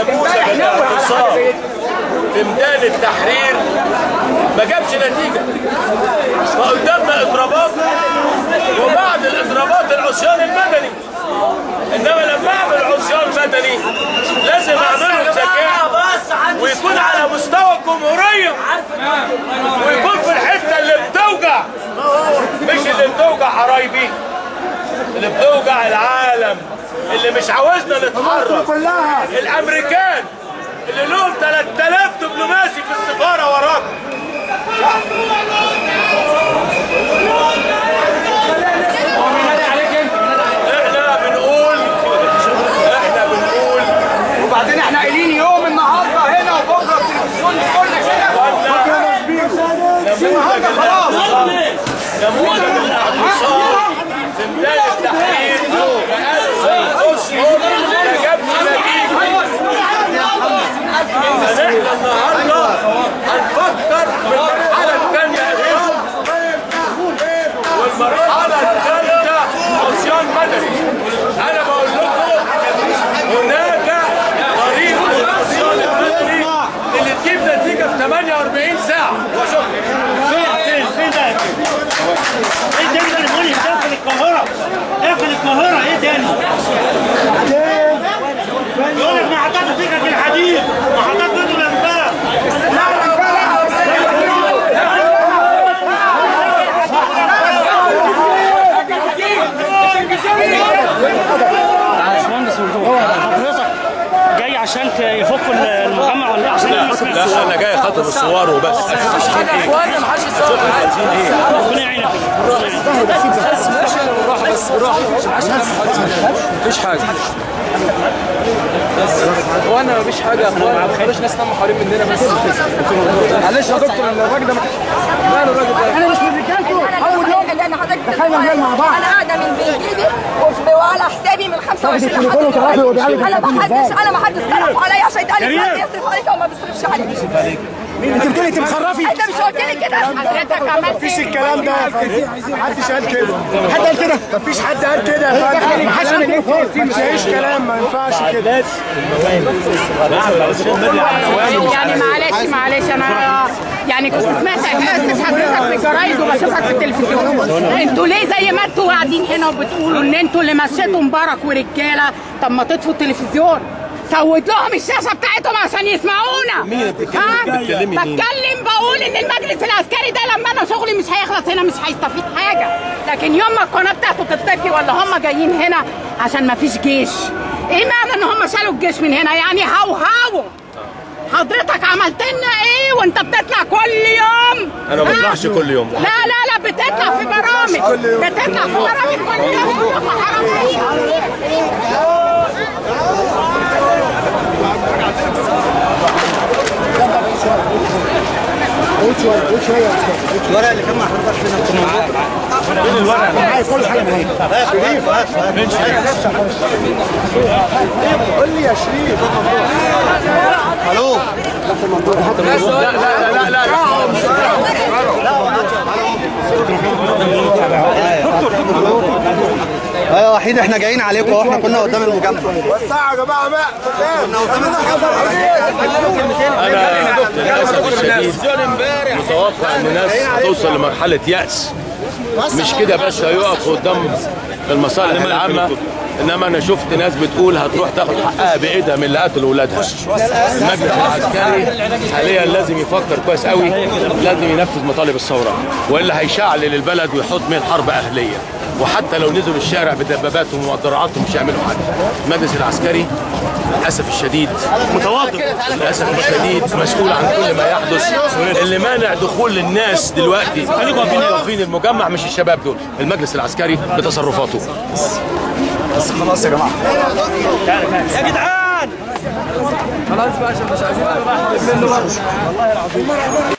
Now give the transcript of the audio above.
نموذج الاعتصام في ميدان التحرير ما جابش نتيجه فقدامنا اضرابات وبعد الاضرابات العصيان المدني انما لما اعمل عصيان مدني لازم اعمله بذكاء ويكون على مستوى الجمهوريه ويكون في الحته اللي بتوجع مش اللي بتوجع قرايبي اللي بتوجع العالم اللي مش عاوزنا نتحرك الامريكان اللي لهم 3000 دبلوماسي في السفاره وراكم احنا بنقول احنا بنقول وبعدين احنا قايلين يوم النهارده هنا وبكره التلفزيون كلنا كده نموذج الاعتصام نموذج الاعتصام في ميدان التحرير بقاله ست اشهر ما جابش نتيجه فنحن النهارده هنفكر في المرحله الثانيه والمرحله الثالثه عصيان مدني انا بقول لكم هناك طريقه للعصيان المدني اللي تجيب نتيجه في 48 ساعه وشكرا ايه تاني ده الموني اقفل القاهرة اقفل القاهرة ايه تاني؟ يقول لك محطات سكك الحديد محطات بيض الانباء باشمهندس وردوح حضرتك جاي عشان يفكوا المجمع ولا ايه عشان الناس ما لا انا جاي خاطر الصور وبس اشوف حاجه يا اخوانا ما حدش يصور عايزين ايه ربنا يعينك بالراحه بس بالراحه مفيش حاجه اخوانا مفيش حاجه يا اخوانا مفيش ناس نام حوالين مننا بس معلش يا دكتور الراجل ده ماله الراجل ده انا مش من رجالته اول يوم اللي انا حضرتك دخلنا الليل مع بعض انا قاعده من بين ايدي وفي- وعلى حسابي من 25 لحد التليفون وتعرفي هو بيعمل دلوقتي. انا ما التليفون حدش انا ما حدش صرف عليا عشان يتقال لي فلان يصرف عليك وما بيصرفش عليك انت بتقولي انت بتخرفي انت مش قلت لي كده حضرتك عملت مفيش ايه؟ الكلام ده يا فندم محدش قال كده حد قال كده مفيش حد قال كده يا فندم محدش قال كده مش هيش كلام ما ينفعش كده يعني معلش معلش انا يعني كنت سمعت اسف حضرتك في الجرايد وبشوفك في التلفزيون انتوا ليه زي ما انتوا قاعدين هنا وبتقولوا ان انتوا اللي مشيتوا مبارك ورجاله طب ما تطفوا التلفزيون سود لهم الشاشه بتاعتهم عشان يسمعونا مين اللي بتتكلمي مين؟ بتكلم بقول ان المجلس العسكري ده لما انا شغلي مش هيخلص هنا مش هيستفيد حاجه لكن يوم ما القناه بتاعته تطفي ولا هم جايين هنا عشان ما فيش جيش ايه معنى ان هم شالوا الجيش من هنا يعني هوهوا حضرتك عملت لنا ايه وانت بتطلع كل يوم انا ما ها؟ بطلعش كل يوم لا لا لا بتطلع في برامج بتطلع في برامج كل يوم حرامية. قول شويه قول شويه يا استاذ الورق اللي كان مع حضرتك فين الورق معايا كل حاجه معايا شريف قول لي يا شريف الو لا لا لا لا لا ايوه وحيد احنا جايين عليكم واحنا كنا قدام المجمع وسعوا يا جماعه بقى انا للاسف الشديد متوقع ان الناس توصل لمرحله يأس مش كده بس هيقف قدام المصالح العامه انما انا شفت ناس بتقول هتروح تاخد حقها بايدها من اللي قتلوا اولادها المجلس العسكري حاليا لازم يفكر كويس قوي لازم ينفذ مطالب الثوره والا هيشعلل البلد ويحط من حرب اهليه وحتى لو نزلوا الشارع بدباباتهم ومدرعاتهم مش هيعملوا حاجه المجلس العسكري للاسف الشديد متواضع للاسف الشديد مسؤول عن كل ما يحدث اللي مانع دخول الناس دلوقتي واقفين المجمع مش الشباب دول المجلس العسكري بتصرفاته بس خلاص يا جماعه يا جدعان خلاص بقى عشان مش عايزين نروح منه بقى